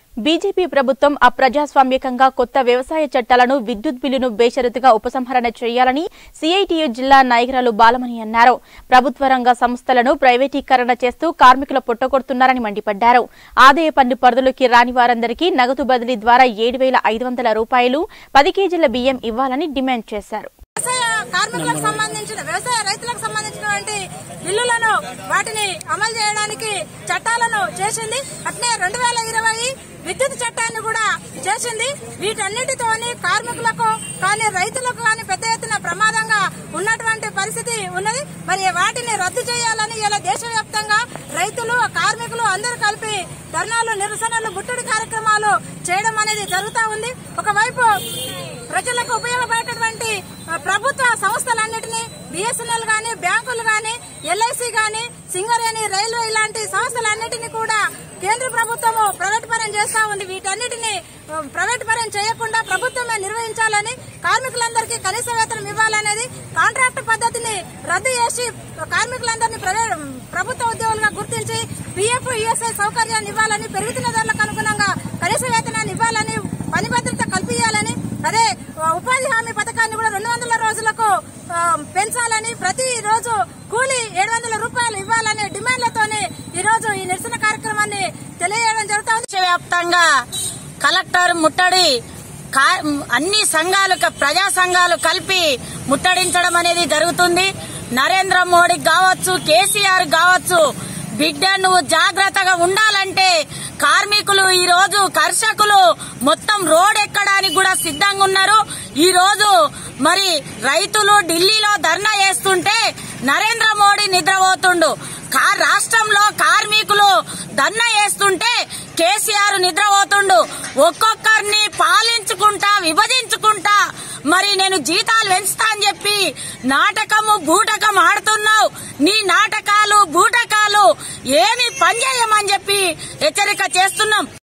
BJP ప్రభుత్వం అప్రజాస్వామ్యకంగా కొత్త వ్యవసాయ చట్టాలను విద్యుత్ బిల్లును బేషరతుగా ఉపసంహరణ చేయాలని సిఐటియు జిల్లా నాయకురాలు బాలమణి అన్నారు ప్రభుత్వ రంగ సంస్థలను ప్రైవేటీకరణ చేస్తూ కార్మికుల పొట్టగొడుతున్నారని మండిపడ్డారు ఆదాయ పన్ను పరిధులకి రాని వారందరికీ నగదు బదిలీ ద్వారా ఏడు వేల ఐదు వందల రూపాయలు పది కేజీల బియ్యం ఇవ్వాలని డిమాండ్ చేశారు వ్యవసాయ కార్మికులకు సంబంధించిన వ్యవసాయ రైతులకు సంబంధించినటువంటి బిల్లులను వాటిని అమలు చేయడానికి చట్టాలను చేసింది అట్నే రెండు వేల ఇరవై విద్యుత్ చట్టాన్ని కూడా చేసింది వీటన్నిటితోని కార్మికులకు కానీ రైతులకు కానీ పెద్ద ఎత్తున ప్రమాదంగా ఉన్నటువంటి పరిస్థితి ఉన్నది మరి వాటిని రద్దు చేయాలని ఇలా దేశవ్యాప్తంగా రైతులు కార్మికులు అందరూ కలిపి ధర్నాలు నిరసనలు ముట్టడి కార్యక్రమాలు చేయడం అనేది జరుగుతా ఉంది ఒకవైపు ప్రజలకు ఉపయోగపడేటటువంటి ఆ, ప్రభుత్వ సంస్థలన్నిటినీ బిఎస్ఎన్ఎల్ గాని బ్యాంకులు గాని ఎల్ఐసి గాని సింగరేణి రైల్వే ఇలాంటి సంస్థలన్నిటినీ కూడా కేంద్ర ప్రభుత్వము ప్రైవేట్ పరం చేస్తా ఉంది వీటన్నిటిని ఆ, ప్రైవేట్ పరం చేయకుండా ప్రభుత్వమే నిర్వహించాలని కార్మికులందరికీ కనీస వేతనం ఇవ్వాలనేది కాంట్రాక్ట్ పద్ధతిని రద్దు చేసి కార్మికులందరినీ ప్రైవేట్ ప్రభుత్వ ఉద్యోగులుగా గుర్తించి పిఎఫ్ ఈఎస్ఐ సౌకర్యాన్ని ఇవ్వాలని పెరుగుతున్న ధరలకు అనుగుణంగా కనీస వేతనాన్ని ఇవ్వాలని పని భద్రత కల్పించాలని అదే ఆ, ఉపాధి హామీ పథకాన్ని కూడా రెండు వందల రోజులకు ఆ, పెంచాలని ప్రతి రోజు కూలీ ఏడు వందల రూపాయలు ఇవ్వాలనే డిమాండ్లతోనే ఈ రోజు ఈ నిరసన కార్యక్రమాన్ని తెలియజేయడం జరుగుతుంది దేశవ్యాప్తంగా కలెక్టర్ ముట్టడి కా- అన్ని సంఘాలు క- ప్రజా సంఘాలు కలిపి ముట్టడించడం అనేది జరుగుతుంది నరేంద్ర మోడీ కావచ్చు కేసీఆర్ కావచ్చు బిడ్డ నువ్వు జాగ్రత్తగా ఉండాలంటే కార్మికులు ఈ రోజు కర్షకులు మొత్తం రోడ్ ఎక్కడానికి కూడా సిద్ధంగా ఉన్నారు ఈ రోజు మరి రైతులు ఢిల్లీలో ధర్నా చేస్తుంటే నరేంద్ర మోడీ నిద్రపోతుండు కా- రాష్ట్రంలో కార్మికులు ధర్నా చేస్తుంటే కేసీఆర్ నిద్రపోతుండు ఒక్కొక్కరిని పాలించుకుంటా విభజించుకుంటా మరి నేను జీతాలు పెంచుతా అని చెప్పి నాటకము బూటకం ఆడుతున్నావు నీ నాటకాలు బూటకాలు ఏమి పనిచేయమని చెప్పి హెచ్చరిక చేస్తున్నాం